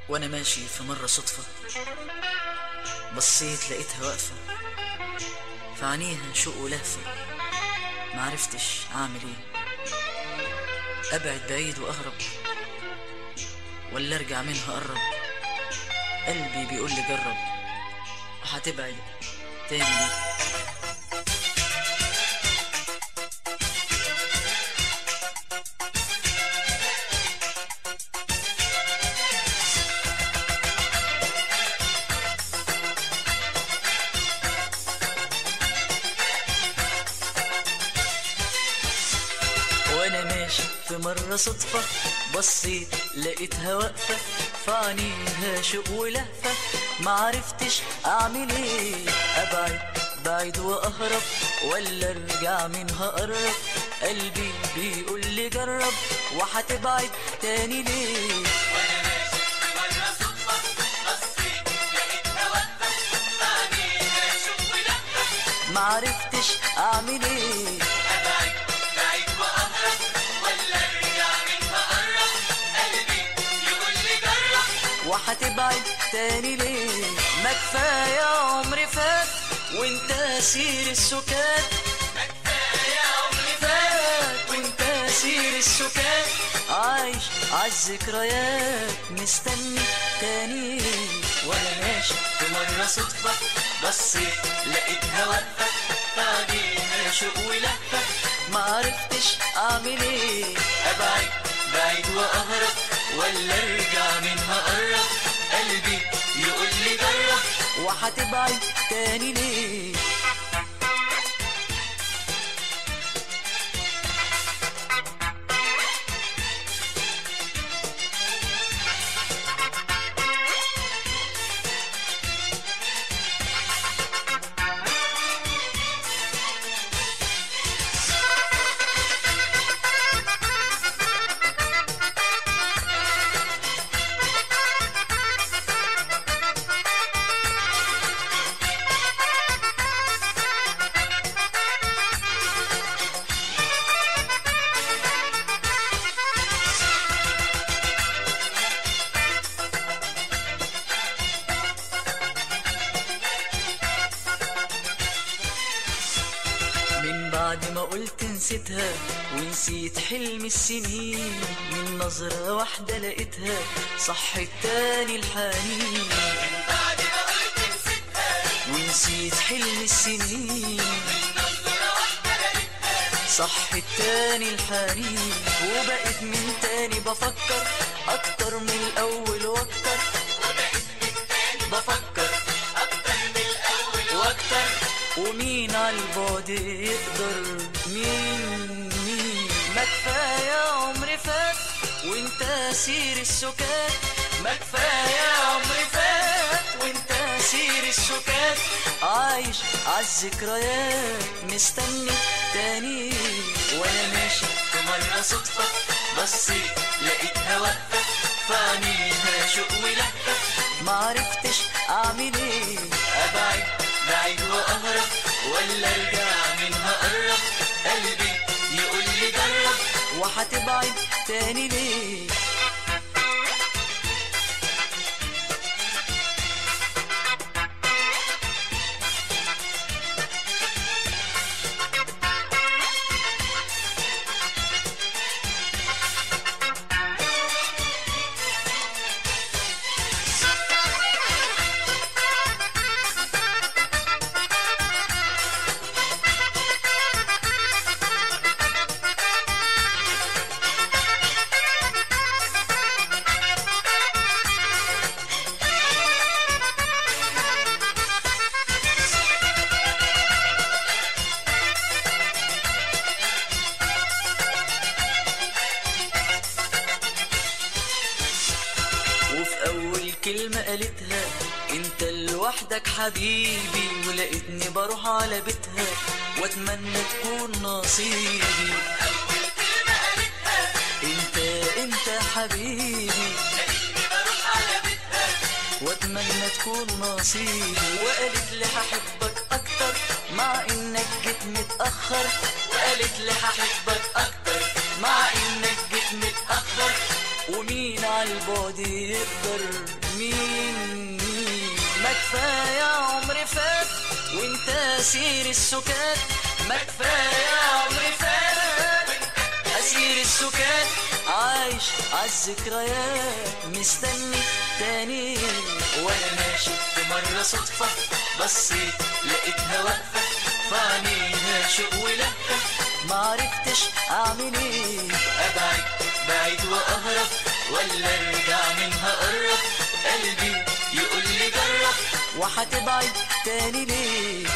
وانا ماشي في مرة صدفة بصيت لقيتها واقفة في عينيها شوق ولهفة معرفتش اعمل ايه ابعد بعيد واهرب ولا ارجع منها اقرب قلبي بيقول لي جرب وهتبعد تاني ليه وانا ماشي في مرة صدفة بصيت لقيتها واقفة في عينيها شوق ولهفة معرفتش اعمل ايه ابعد بعيد واهرب ولا ارجع منها اقرب قلبي بيقول لي جرب وهتبعد تاني ليه معرفتش اعمل ايه وهتبعد تاني ليه ما كفاية عمري فات وانت سير السكات فات وانت سير السكات عايش عالذكريات مستني تاني وانا ماشي في مرة صدفة بصيت لقيتها واقفة بعديها شوق ولهفة معرفتش اعمل ايه ابعد بعيد واهرب ولا ارجع منها اقرب قلبي يقول لي جرب وهتبعد تاني ليه من بعد ما قلت نسيتها ونسيت حلم السنين من نظرة واحدة لقيتها صح التاني الحنين ونسيت حلم السنين صح التاني الحنين وبقيت من تاني بفكر اكتر من الاول واكتر بفكر واكتر ومين عالبعد يقدر مين مين ما كفاية عمري فات وانت سير السكات ما كفاية عمري فات وانت سير السكات عايش عالذكريات مستني تاني وانا ماشي في مرة صدفة بصيت لقيتها واقفة في عينيها شوق ولهفة معرفتش اعمل ايه ابعد بعيد واهرب ولا ارجع منها اقرب قلبي يقول لي جرب وهتبعد تاني ليه وفي أول كلمة قالتها انت لوحدك حبيبي ولقيتني بروح على بيتها واتمنى تكون نصيبي انت انت حبيبي واتمنى تكون نصيبي وقالت لي هحبك اكتر مع انك جيت متاخر وقالت لي هحبك اكتر مع انك جيت متاخر ومين عالبعد يقدر مين ما كفاية عمر فات وانت اسير السكات ما كفاية عمر فات اسير السكات عايش عالذكريات مستني تاني وانا ماشي في مرة صدفة بصيت لقيتها واقفة في عينيها شوق ولهفة معرفتش اعمل ايه ابعد بعيد واهرب ولا ارجع منها قرب قلبي يقول لي جرب وهتبعد تاني ليه